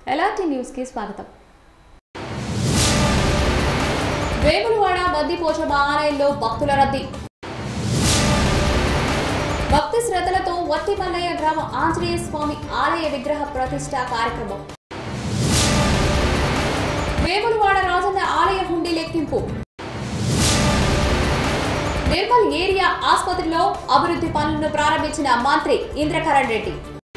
ఎలాంటి న్యూస్కి స్వాగతం వేములవాడ బద్దిపోచమ్మ ఆలయంలో భక్తుల రద్దీ భక్తి శ్రద్ధలతో వట్టిమల్లయ్య గ్రామ ఆంజనేయ స్వామి ఆలయ విగ్రహ ప్రతిష్ట కార్యక్రమం వేములవాడ రాజన్న ఆలయ హుండీ లెక్కింపు నిర్మల్ ఏరియా ఆసుపత్రిలో అభివృద్ధి పనులను ప్రారంభించిన మంత్రి ఇంద్రకరణ్ రెడ్డి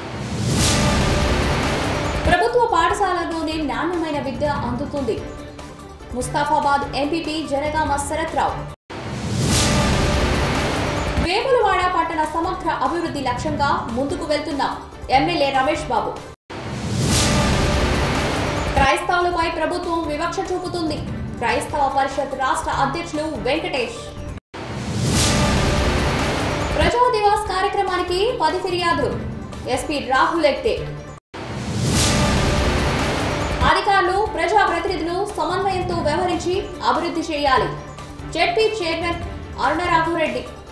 ప్రభుత్వ పాఠశాలలోనే నాణ్యమైన విద్య అందుతుంది ముస్తాఫాబాద్ ఎంపీపీ జనగామ శరత్రావు వేములవాడ పట్టణ సమగ్ర అభివృద్ధి లక్ష్యంగా ముందుకు వెళ్తున్న ఎమ్మెల్యే రమేష్ బాబు క్రైస్తవులపై ప్రభుత్వం వివక్ష చూపుతుంది క్రైస్తవ పరిషత్ రాష్ట్ర అధ్యక్షులు వెంకటేష్ ప్రజా దివాస్ కార్యక్రమానికి పది ఫిర్యాదులు ఎస్పీ రాహుల్ ఎక్తే అధికారులు ప్రజా ప్రతినిధులు సమన్వయంతో వ్యవహరించి అభివృద్ధి చేయాలి జెడ్పీ చైర్మన్ అరుణ రాఘవరెడ్డి